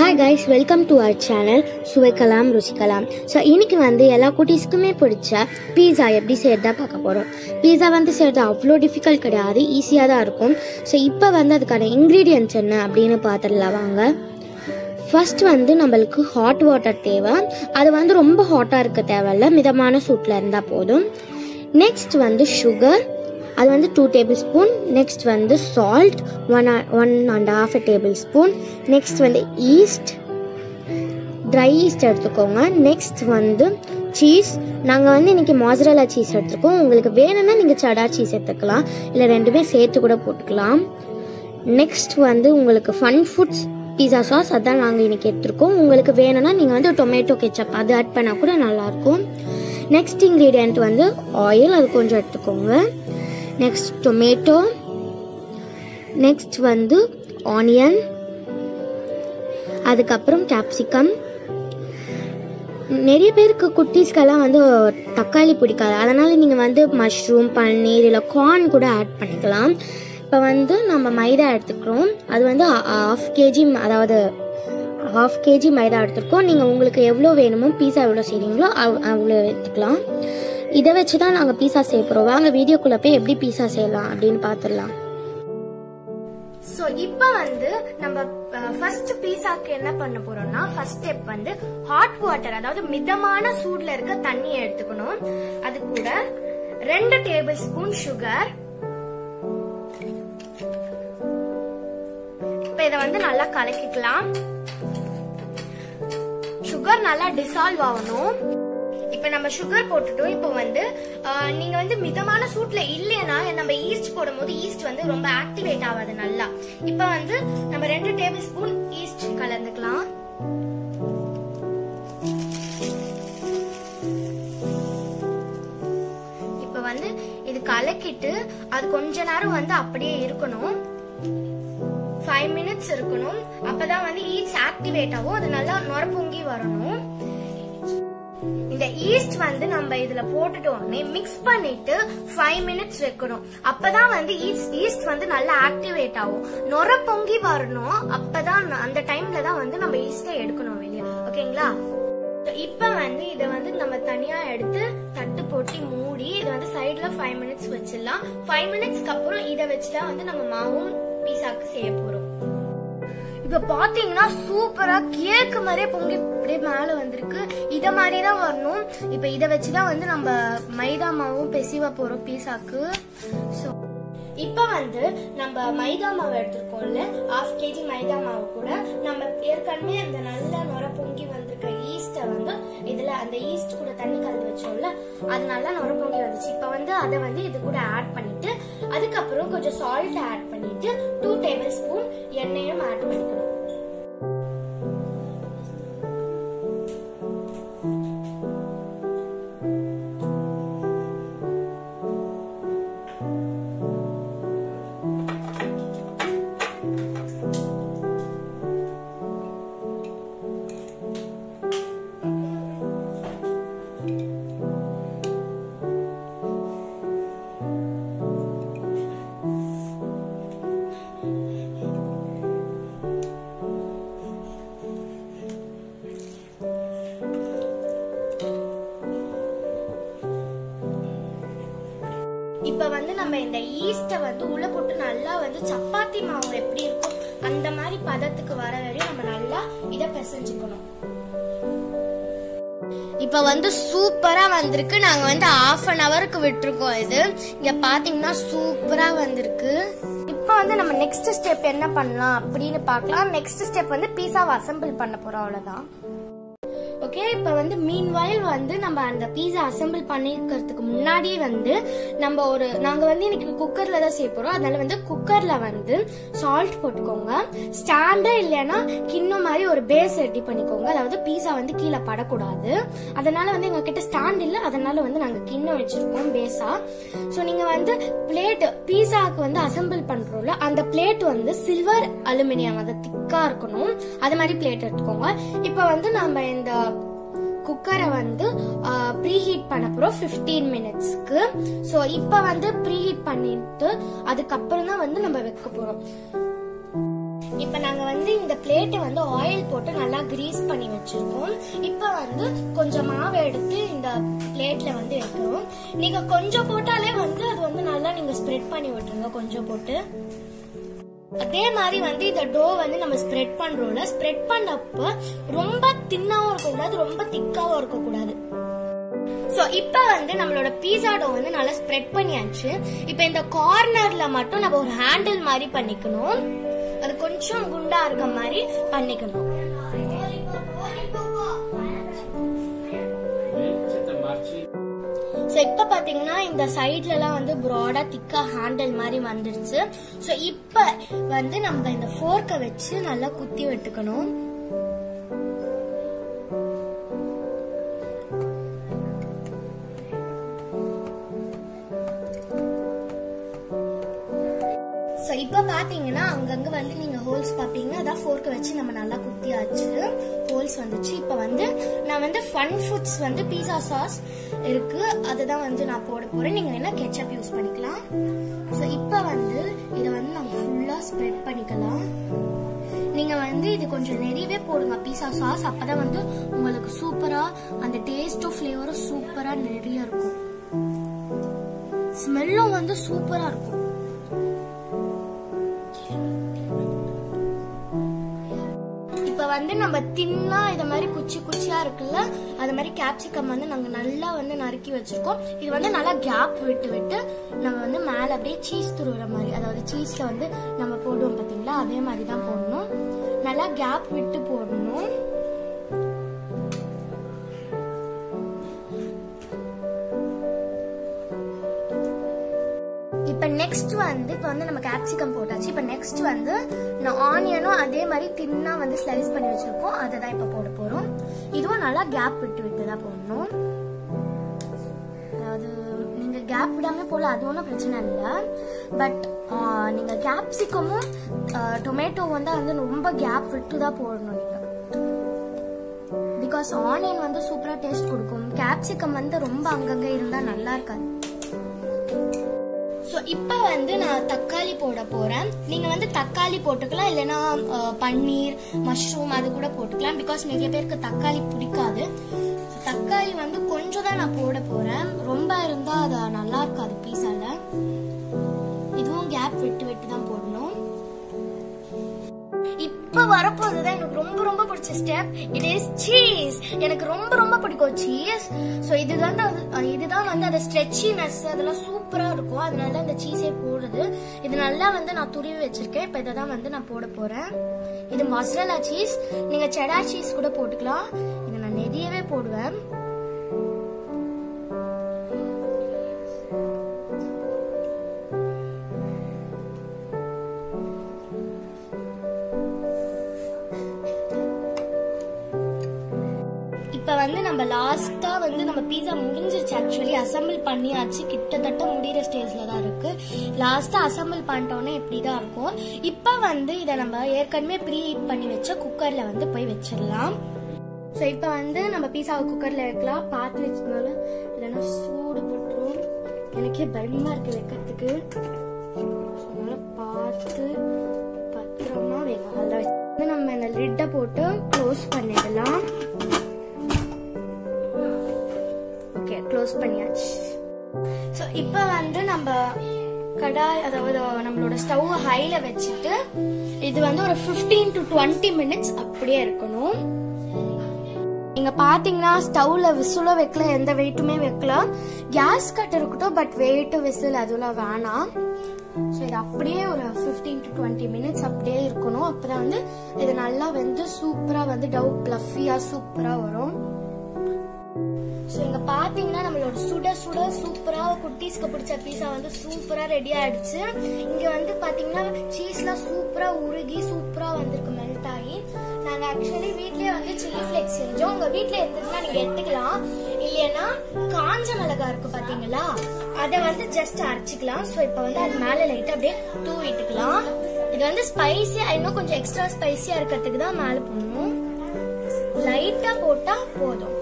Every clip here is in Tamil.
hi guys welcome to our channel சுவைக்கலாம் ருசிக்கலாம் ஸோ இன்னைக்கு வந்து எல்லா குட்டீஸ்க்குமே பிடிச்ச பீஸா எப்படி செய்யறதா பார்க்க போகிறோம் பீஸா வந்து செய்கிறது அவ்வளோ டிஃபிகல்ட் கிடையாது ஈஸியாக தான் இருக்கும் ஸோ இப்போ வந்து அதுக்கான இன்க்ரீடியன்ட்ஸ் என்ன அப்படின்னு பார்த்துடலாம் வாங்க ஃபர்ஸ்ட் வந்து நம்மளுக்கு ஹாட் வாட்டர் தேவை அது வந்து ரொம்ப ஹாட்டாக இருக்க தேவையில்ல மிதமான சூட்டில் இருந்தால் போதும் நெக்ஸ்ட் வந்து சுகர் அது வந்து டூ டேபிள் ஸ்பூன் நெக்ஸ்ட் வந்து salt one one and half tablespoon next வந்து ஈஸ்ட் ட்ரை ஈஸ்ட் எடுத்துக்கோங்க நெக்ஸ்ட் வந்து சீஸ் நாங்கள் வந்து இன்னைக்கு மாசரலா சீஸ் எடுத்துருக்கோம் உங்களுக்கு வேணும்னா நீங்கள் சடா சீஸ் எடுத்துக்கலாம் இல்லை ரெண்டுமே சேர்த்து கூட போட்டுக்கலாம் நெக்ஸ்ட் வந்து உங்களுக்கு ஃபன் ஃபுட்ஸ் பீஸா சாஸ் அதான் நாங்கள் இன்னைக்கு எடுத்துருக்கோம் உங்களுக்கு வேணும்னா நீங்கள் வந்து டொமேட்டோ கெச்சப் அது ஆட் பண்ணால் கூட நல்லாயிருக்கும் நெக்ஸ்ட் இன்க்ரீடியண்ட் வந்து ஆயில் அது கொஞ்சம் எடுத்துக்கோங்க நெக்ஸ்ட் டொமேட்டோ நெக்ஸ்ட் வந்து ஆனியன் அதுக்கப்புறம் கேப்சிகம் நிறைய பேருக்கு குட்டீஸ்க்கெல்லாம் வந்து தக்காளி பிடிக்காது அதனால் நீங்கள் வந்து மஷ்ரூம் பன்னீர் இல்லை கார்ன் கூட ஆட் பண்ணிக்கலாம் இப்போ வந்து நம்ம மைதா எடுத்துக்கிறோம் அது வந்து ஹாஃப் கேஜி அதாவது ஹாஃப் கேஜி மைதா எடுத்துருக்கோம் நீங்கள் உங்களுக்கு எவ்வளோ வேணுமோ பீஸா எவ்வளோ செய்கிறீங்களோ அவ் அவ்வளோ எடுத்துக்கலாம் இதை வச்சு தான் நாங்கள் பீஸா செய்ய போகிறோம் வாங்க வீடியோக்குள்ளே போய் எப்படி பீஸா செய்யலாம் அப்படின்னு பார்த்துடலாம் சோ இப்போ வந்து நம்ம ஃபர்ஸ்ட் பீஸாக்கு என்ன பண்ண போறோம்னா ஃபர்ஸ்ட் ஸ்டெப் வந்து ஹாட் வாட்டர் அதாவது மிதமான சூட்ல இருக்க தண்ணி எடுத்துக்கணும் அது கூட ரெண்டு டேபிள் ஸ்பூன் சுகர் இப்போ இதை வந்து நல்லா கலக்கிக்கலாம் சுகர் நல்லா டிசால்வ் ஆகணும் இப்ப நம்ம சுகர் போட்டுட்டோம் இப்போ வந்து ஆஹ், நீங்க வந்து மிதமான சூட்ல இல்லைன்னா நம்ம ஈஸ்ட் போடும்போது ஈஸ்ட் வந்து ரொம்ப ஆக்டிவேட் ஆகாது நல்லா இப்ப வந்து நம்ம ரெண்டு டேபிள் ஸ்பூன் ஈஸ்ட் கலந்துக்கலாம் இப்ப வந்து இது கலக்கிட்டு அது கொஞ்ச நேரம் வந்து அப்படியே இருக்கணும் ஃபைவ் மினிட்ஸ் இருக்கணும் அப்பதான் வந்து ஈஸ்ட் ஆக்டிவேட் ஆகும் அது நல்லா நுர பொங்கி வரணும் இந்த ஈஸ்ட் வந்து நம்ம இதுல போட்டுட்டு உடனே மிக்ஸ் பண்ணிட்டு ஃபைவ் மினிட்ஸ் வைக்கணும் அப்பதான் வந்து ஈஸ்ட் ஈஸ்ட் வந்து நல்லா ஆக்டிவேட் ஆகும் நுர பொங்கி வரணும் அப்பதான் அந்த டைம்ல தான் வந்து நம்ம ஈஸ்டை எடுக்கணும் வெளியே ஓகேங்களா இப்ப வந்து இத வந்து நம்ம தனியா எடுத்து தட்டு போட்டு மூடி இத வந்து சைடுல ஃபைவ் மினிட்ஸ் வச்சிடலாம் ஃபைவ் மினிட்ஸ்க்கு அப்புறம் இத வச்சுதான் வந்து நம்ம மாவும் பீஸாக்கு செய்ய போறோம் இப்ப பாத்தீங்கன்னா சூப்பரா கேக்கு மாதிரியே பொங்கி அப்படியே மேல வந்திருக்கு இத மாதிரி தான் வரணும் இப்ப இத வச்சுதான் வந்து நம்ம மைதா மாவும் பெசிவ போறோம் பீஸாக்கு சோ இப்ப வந்து நம்ம மைதா மாவு எடுத்திருக்கோம்ல ஹாஃப் கேஜி மைதா மாவு கூட நம்ம ஏற்கனவே அந்த நல்ல நுர பொங்கி வந்திருக்க ஈஸ்ட வந்து இதுல அந்த ஈஸ்ட் கூட தண்ணி கலந்து வச்சோம்ல அது நல்லா நுர பொங்கி வந்துச்சு இப்ப வந்து அதை வந்து இது கூட ஆட் பண்ணிட்டு அதுக்கப்புறம் கொஞ்சம் சால்ட் ஆட் பண்ணிட்டு டூ டேபிள் ஸ்பூன் எண்ணெயும் ஆட் பண்ணிக்கணும் இப்ப வந்து நம்ம இந்த ஈஸ்ட வந்து உள்ள போட்டு நல்லா வந்து சப்பாத்தி மாவு எப்படி இருக்கும் அந்த மாதிரி பதத்துக்கு வர வரையும் நம்ம நல்லா இத பிசைஞ்சுக்கணும் இப்ப வந்து சூப்பரா வந்திருக்கு நாங்க வந்து ஹாஃப் அன் ஹவருக்கு விட்டுருக்கோம் இது இங்க பாத்தீங்கன்னா சூப்பரா வந்திருக்கு இப்ப வந்து நம்ம நெக்ஸ்ட் ஸ்டெப் என்ன பண்ணலாம் அப்படின்னு பார்க்கலாம் நெக்ஸ்ட் ஸ்டெப் வந்து பீஸாவை அசெம்பிள் பண்ண போறோம் அவ்வளவுதான் ஓகே இப்போ வந்து மீன் வயல் வந்து நம்ம அந்த பீஸா அசெம்பிள் பண்ணிக்கிறதுக்கு முன்னாடி வந்து நம்ம ஒரு நாங்க வந்து இன்னைக்கு குக்கர்ல தான் செய்ய போறோம் அதனால வந்து குக்கர்ல வந்து சால்ட் போட்டுக்கோங்க ஸ்டாண்டா இல்லைன்னா கிண்ணம் மாதிரி ஒரு பேஸ் ரெடி பண்ணிக்கோங்க அதாவது பீஸா வந்து கீழே படக்கூடாது அதனால வந்து எங்க கிட்ட ஸ்டாண்ட் இல்ல அதனால வந்து நாங்க கிண்ணம் வச்சிருக்கோம் பேஸா ஸோ நீங்க வந்து பிளேட் பீஸாக்கு வந்து அசெம்பிள் பண்றோம்ல அந்த பிளேட் வந்து சில்வர் அலுமினியம் அது திக்கா இருக்கணும் அது மாதிரி பிளேட் எடுத்துக்கோங்க இப்போ வந்து நம்ம இந்த குக்கரை வந்து ப்ரீ ஹீட் பண்ண போறோம் 15 மினிட்ஸ்க்கு ஸோ இப்போ வந்து ப்ரீ ஹீட் பண்ணிட்டு அதுக்கப்புறம் தான் வந்து நம்ம வைக்க போறோம் இப்போ நாங்க வந்து இந்த பிளேட்டை வந்து ஆயில் போட்டு நல்லா கிரீஸ் பண்ணி வச்சிருக்கோம் இப்போ வந்து கொஞ்சம் மாவு எடுத்து இந்த பிளேட்ல வந்து வைக்கிறோம் நீங்க கொஞ்சம் போட்டாலே வந்து அது வந்து நல்லா நீங்க ஸ்ப்ரெட் பண்ணி விட்டுருங்க கொஞ்சம் போட்டு அதே மாதிரி வந்து இந்த டோ வந்து நம்ம ஸ்ப்ரெட் பண்றோம்ல ஸ்ப்ரெட் பண்ணப்ப ரொம்ப தின்னாவும் இருக்கக்கூடாது ரொம்ப திக்காவும் இருக்கக்கூடாது சோ இப்ப வந்து நம்மளோட பீஸா டோ வந்து நல்லா ஸ்ப்ரெட் பண்ணியாச்சு இப்ப இந்த கார்னர்ல மட்டும் நம்ம ஒரு ஹேண்டில் மாதிரி பண்ணிக்கணும் அது கொஞ்சம் குண்டா இருக்க மாதிரி பண்ணிக்கணும் ஸோ இப்போ பார்த்தீங்கன்னா இந்த சைட்லலாம் வந்து ப்ராடாக திக்காக ஹேண்டில் மாதிரி வந்துடுச்சு ஸோ இப்போ வந்து நம்ம இந்த ஃபோர்க்கை வச்சு நல்லா குத்தி விட்டுக்கணும் ஸோ இப்போ பார்த்தீங்கன்னா அங்கங்க வந்து நீங்க ஹோல்ஸ் பார்ப்பீங்க அதான் ஃபோர்க்கை வச்சு நம்ம நல்லா குத்தியாச்சு ஹோல்ஸ் வந்துச்சு இப்போ வந்து நான் வந்து ஃபன் ஃபுட்ஸ் வந்து பீஸா சாஸ் இருக்கு அதுதான் வந்து நான் போட போறேன் நீங்க என்ன கெச்சப் யூஸ் பண்ணிக்கலாம் ஸோ இப்போ வந்து இதை வந்து நம்ம ஃபுல்லா ஸ்ப்ரெட் பண்ணிக்கலாம் நீங்க வந்து இது கொஞ்சம் நிறையவே போடுங்க பீஸா சாஸ் அப்பதான் வந்து உங்களுக்கு சூப்பரா அந்த டேஸ்டும் ஃப்ளேவரும் சூப்பரா நிறைய இருக்கும் ஸ்மெல்லும் வந்து சூப்பரா இருக்கும் இப்ப வந்து நம்ம தின்னா இத மாதிரி குச்சி குச்சியா இருக்குல்ல அது மாதிரி கேப்சிகம் வந்து நாங்க நல்லா வந்து நறுக்கி வச்சிருக்கோம் இது வந்து நல்லா கேப் விட்டு விட்டு நம்ம வந்து மேல அப்படியே சீஸ் துருவுற மாதிரி அதாவது சீஸ்ல வந்து நம்ம போடுவோம் பாத்தீங்களா அதே மாதிரி தான் போடணும் நல்லா கேப் விட்டு போடணும் இப்ப நெக்ஸ்ட் வந்து இப்ப வந்து நம்ம கேப்சிகம் போட்டாச்சு இப்ப நெக்ஸ்ட் வந்து நான் ஆனியனும் அதே மாதிரி தின்னா வந்து ஸ்லைஸ் பண்ணி வச்சிருக்கோம் அதை தான் இப்ப போட போறோம் இதுவும் நல்லா கேப் விட்டு விட்டு தான் போடணும் அதாவது நீங்க கேப் விடாம போல அது ஒன்றும் பிரச்சனை இல்லை பட் நீங்க கேப்சிகமும் டொமேட்டோ வந்து வந்து ரொம்ப கேப் விட்டு தான் போடணும் நீங்க பிகாஸ் ஆனியன் வந்து சூப்பரா டேஸ்ட் கொடுக்கும் கேப்சிகம் வந்து ரொம்ப அங்கங்க இருந்தா நல்லா இருக்காது ஸோ இப்போ வந்து நான் தக்காளி போட போறேன் நீங்க வந்து தக்காளி போட்டுக்கலாம் இல்லைன்னா அஹ், பன்னீர் மஷ்ரூம் அது கூட போட்டுக்கலாம் பிகாஸ் நிறைய பேருக்கு தக்காளி பிடிக்காது தக்காளி வந்து கொஞ்சம் தான் நான் போட போறேன் ரொம்ப இருந்தா அது நல்லா இருக்காது பீஸால இதுவும் கேப் விட்டு விட்டு தான் போடணும் இப்ப வரப்போகுதுதான் எனக்கு ரொம்ப ரொம்ப பிடிச்ச ஸ்டெப் இட் இஸ் சீஸ் எனக்கு ரொம்ப ரொம்ப பிடிக்கும் சீஸ் ஸோ இதுதான் அது- இதுதான் வந்து அந்த ஸ்ட்ரெச்சினஸ் அதெல்லாம் சூப்பரா இருக்கும் அதனால தான் இந்த சீஸே போடுறது இது நல்லா வந்து நான் துருவி வச்சிருக்கேன் இப்போ இதை தான் வந்து நான் போட போறேன் இது மசாலா சீஸ் நீங்க செடா சீஸ் கூட போட்டுக்கலாம் இதை நான் நிறையவே போடுவேன் இப்ப வந்து நம்ம லாஸ்டா வந்து நம்ம பீஸா முடிஞ்சிருச்சு ஆக்சுவலி அசம்பிள் பண்ணியாச்சு கிட்டத்தட்ட முடிகிற ஸ்டேஜ்ல தான் இருக்கு லாஸ்டா அசம்பிள் பண்ணிட்டோன்னே இப்படிதான் இருக்கும் இப்ப வந்து இதை நம்ம ஏற்கனவே ப்ரீ ஹீட் பண்ணி வச்ச குக்கர்ல வந்து போய் வச்சிடலாம் ஸோ இப்போ வந்து நம்ம பீஸாவை குக்கர்ல வைக்கலாம் பார்த்து வச்சதுனால இல்லைன்னா சூடு போட்டுரும் எனக்கே பயமா இருக்கு வைக்கிறதுக்கு So, அதனால பார்த்து பத்திரமா வைக்கலாம் அதில் வந்து நம்ம இந்த லிட்டை போட்டு க்ளோஸ் பண்ணிடலாம் ஓகே க்ளோஸ் பண்ணியாச்சு ஸோ இப்போ வந்து நம்ம கடாய் அதாவது நம்மளோட ஸ்டவ் ஹைல வச்சுட்டு இது வந்து ஒரு 15 டு டுவெண்ட்டி மினிட்ஸ் அப்படியே இருக்கணும் நீங்க பாத்தீங்கன்னா ஸ்டவ்ல விசிலோ வைக்கல எந்த வெயிட்டுமே வைக்கல கேஸ் கட் இருக்கட்டும் பட் வெயிட் விசில் அதெல்லாம் வேணாம் ஸோ இது அப்படியே ஒரு 15 டு டுவெண்ட்டி மினிட்ஸ் அப்படியே இருக்கணும் அப்பதான் வந்து இது நல்லா வந்து சூப்பரா வந்து டவ் பிளஃபியா சூப்பரா வரும் ஸோ இங்க பாத்தீங்கன்னா நம்மளோட சுட சுட சூப்பரா குட்டீஸ்க்கு பிடிச்ச பீஸா வந்து சூப்பரா ரெடி ஆயிடுச்சு இங்க வந்து பாத்தீங்கன்னா சீஸ்லாம் சூப்பரா உருகி சூப்பரா வந்திருக்கு மெல்ட் ஆகி நாங்க ஆக்சுவலி வீட்லயே வந்து சில்லி ஃபிளேக்ஸ் செஞ்சோம் உங்க வீட்ல இருந்ததுன்னா நீங்க எடுத்துக்கலாம் இல்லைன்னா காஞ்ச மிளகா இருக்கு பாத்தீங்களா அதை வந்து ஜஸ்ட் அரைச்சிக்கலாம் ஸோ இப்போ வந்து அது மேல லைட்டா அப்படியே தூவிட்டுக்கலாம் இது வந்து ஸ்பைசியா இன்னும் கொஞ்சம் எக்ஸ்ட்ரா ஸ்பைசியா இருக்கிறதுக்கு தான் மேல போடணும் லைட்டா போட்டா போதும்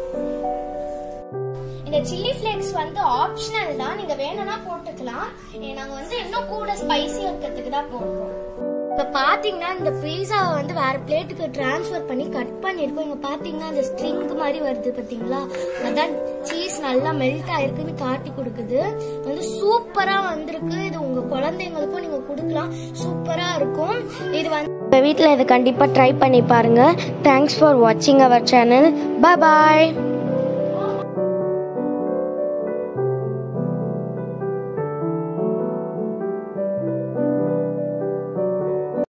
இந்த சில்லி ஃபிளேக்ஸ் வந்து ஆப்ஷனல் தான் நீங்க வேணும்னா போட்டுக்கலாம் ஏ, நாங்க வந்து இன்னும் கூட ஸ்பைசியா இருக்கிறதுக்கு தான் போடுறோம் இப்போ பார்த்தீங்கன்னா இந்த பீஸாவை வந்து வேற பிளேட்டுக்கு ட்ரான்ஸ்ஃபர் பண்ணி கட் பண்ணியிருக்கோம் இங்கே பார்த்தீங்கன்னா அந்த ஸ்ட்ரிங் மாதிரி வருது பார்த்தீங்களா அதான் சீஸ் நல்லா மெல்ட் ஆயிருக்குன்னு காட்டி கொடுக்குது வந்து சூப்பராக வந்திருக்கு இது உங்கள் குழந்தைங்களுக்கும் நீங்கள் கொடுக்கலாம் சூப்பராக இருக்கும் இது வந்து உங்கள் வீட்டில் இதை கண்டிப்பாக ட்ரை பண்ணி பாருங்கள் தேங்க்ஸ் ஃபார் வாட்சிங் அவர் சேனல் பாய்